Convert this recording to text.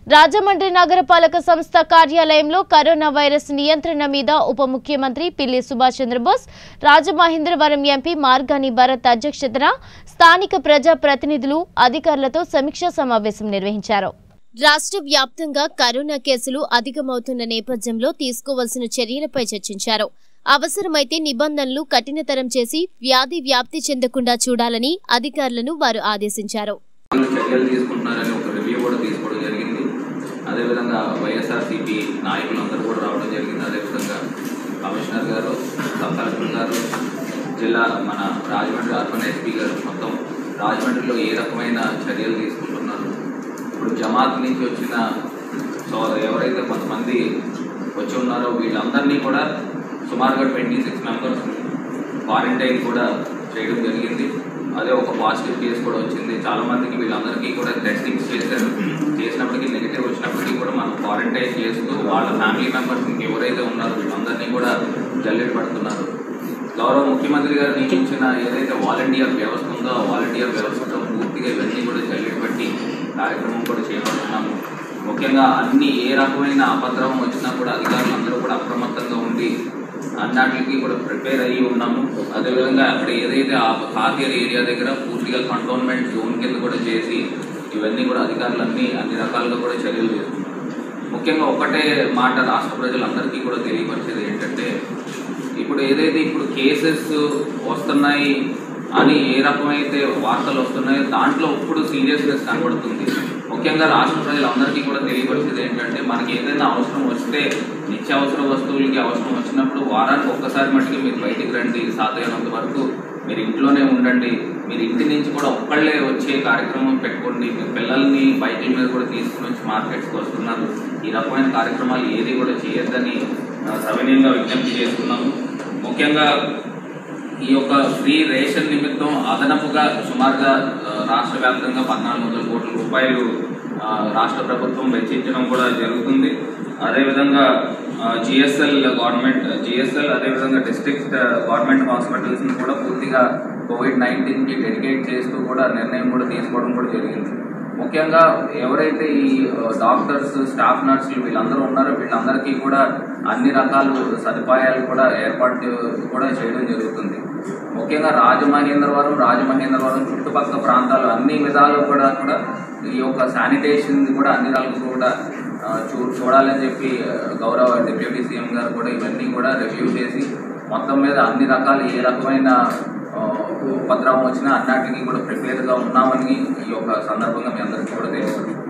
రాజమండ్రి నగరపాలక సంస్థ కార్యాలయంలో కరోనా వైరస్ నియంత్రణ మీద ఉప ముఖ్యమంత్రి పిల్లి సుభాష్ చంద్రబోస్ రాజమహేంద్రవరం ఎంపీ మార్గాని భరత్ అధ్యక్షతన స్థానిక ప్రజా ప్రతినిధులు అధికారులతో సమీక్షా సమావేశం నిర్వహించారు రాష్ట్ర వ్యాప్తంగా కరోనా కేసులు అధికమవుతున్న నేపథ్యంలో తీసుకోవాల్సిన చర్యలపై చర్చించారు అవసరమైతే నిబంధనలు కఠినతరం చేసి వ్యాధి వ్యాప్తి చెందకుండా చూడాలని అధికారులను వారు ఆదేశించారు చర్యలు తీసుకుంటున్నారని ఒక రివ్యూ కూడా తీసుకోవడం జరిగింది అదేవిధంగా వైఎస్ఆర్సీపీ నాయకులందరూ కూడా రావడం జరిగింది అదేవిధంగా కమిషనర్ గారు సబ్ కలెక్టర్ గారు జిల్లా మన రాజమండ్రి అర్బన్ ఎస్పీ గారు మొత్తం రాజమండ్రిలో ఏ రకమైన చర్యలు తీసుకుంటున్నారు ఇప్పుడు జమాత్ నుంచి వచ్చిన సో ఎవరైతే కొంతమంది వచ్చి ఉన్నారో వీళ్ళందరినీ కూడా సుమారుగా ట్వంటీ సిక్స్ మెంబర్స్ క్వారంటైన్ కూడా చేయడం జరిగింది అదే ఒక పాజిటివ్ కేసు కూడా వచ్చింది చాలా మందికి వీళ్ళందరికీ కూడా టెస్టింగ్స్ చేశారు చేసినప్పటికీ నెగిటివ్ వచ్చినప్పటికీ కూడా మనం క్వారంటైన్ చేస్తూ వాళ్ళ ఫ్యామిలీ మెంబర్స్ ఇంక ఎవరైతే ఉన్నారో వీళ్ళందరినీ కూడా జల్లెడ పడుతున్నారు గౌరవ ముఖ్యమంత్రి గారు నియమించిన ఏదైతే వాలంటీర్ వ్యవస్థ ఉందో ఆ వాలంటీర్ వ్యవస్థతో పూర్తిగా ఇవన్నీ కూడా జల్లెడ పట్టి కార్యక్రమం కూడా చేపడుతున్నాము ముఖ్యంగా అన్ని ఏ రకమైన అపద్రవం వచ్చినా కూడా అధికారులు అందరూ కూడా అప్రమత్తంగా ఉండి అన్నిటికి కూడా ప్రిపేర్ అయ్యి ఉన్నాము అదేవిధంగా అక్కడ ఏదైతే ఆ హార్టియర్ ఏరియా దగ్గర పూర్తిగా కంటోన్మెంట్ జోన్ కింద కూడా చేసి ఇవన్నీ కూడా అధికారులన్నీ అన్ని రకాలుగా కూడా చర్యలు తీసుకున్నారు ముఖ్యంగా ఒకటే మాట రాష్ట్ర ప్రజలందరికీ కూడా తెలియపరిచేది ఏంటంటే ఇప్పుడు ఏదైతే ఇప్పుడు కేసెస్ వస్తున్నాయి అని ఏ రకమైతే వార్తలు వస్తున్నాయో దాంట్లో ఇప్పుడు సీరియస్నెస్ కనబడుతుంది ముఖ్యంగా రాష్ట్ర ప్రజలందరికీ కూడా తెలియపరిచేది ఏంటంటే మనకి ఏదైనా అవసరం వస్తే నిత్యావసర వస్తువులకి అవసరం వచ్చినప్పుడు వారానికి ఒక్కసారి మట్టుకు మీరు బయటికి రండి సాధ్యమైనంత వరకు మీరు ఇంట్లోనే ఉండండి మీరు ఇంటి నుంచి కూడా ఒక్కళ్ళే వచ్చే కార్యక్రమం పెట్టుకోండి మీ పిల్లల్ని బైకుల మీద కూడా తీసుకుని వచ్చి మార్కెట్స్కి వస్తున్నారు ఈ రకమైన కార్యక్రమాలు ఏది కూడా చేయొద్దని ఆ, సవినయంగా విజ్ఞప్తి చేస్తున్నాము ముఖ్యంగా ఈ యొక్క ఫ్రీ రేషన్ నిమిత్తం అదనపుగా సుమారుగా ఆ, రాష్ట్ర వ్యాప్తంగా పద్నాలుగు వందల కోట్ల రూపాయలు ఆ, రాష్ట్ర ప్రభుత్వం వెచ్చించడం కూడా జరుగుతుంది అదేవిధంగా జిఎస్ఎల్ గవర్నమెంట్ జిఎస్ఎల్ అదేవిధంగా డిస్ట్రిక్ట్ గవర్నమెంట్ హాస్పిటల్స్ కూడా పూర్తిగా కోవిడ్ నైన్టీన్కి డెడికేట్ చేస్తూ కూడా నిర్ణయం కూడా తీసుకోవడం కూడా జరిగింది ముఖ్యంగా ఎవరైతే ఈ డాక్టర్స్ స్టాఫ్ నర్సులు వీళ్ళందరూ ఉన్నారో వీళ్ళందరికీ కూడా అన్ని రకాల సదుపాయాలు కూడా ఏర్పాటు కూడా చేయడం జరుగుతుంది ముఖ్యంగా రాజమహేంద్రవరం రాజమహేంద్రవరం చుట్టుపక్కల ప్రాంతాలు అన్ని విధాలు కూడా కూడా ఈ యొక్క శానిటేషన్ కూడా అన్ని రకాలు కూడా ఆ, చూ చూడాలని చెప్పి ఆ, గౌరవ డిప్యూటీ సీఎం గారు కూడా ఇవన్నీ కూడా రివ్యూ చేసి మొత్తం మీద అన్ని రకాలు ఏ రకమైన ఆ, ఉపద్రవం వచ్చినా అన్నిటికీ కూడా ప్రిపేర్గా ఉన్నామని ఈ యొక్క సందర్భంగా మీ అందరికీ కూడా తెలియదు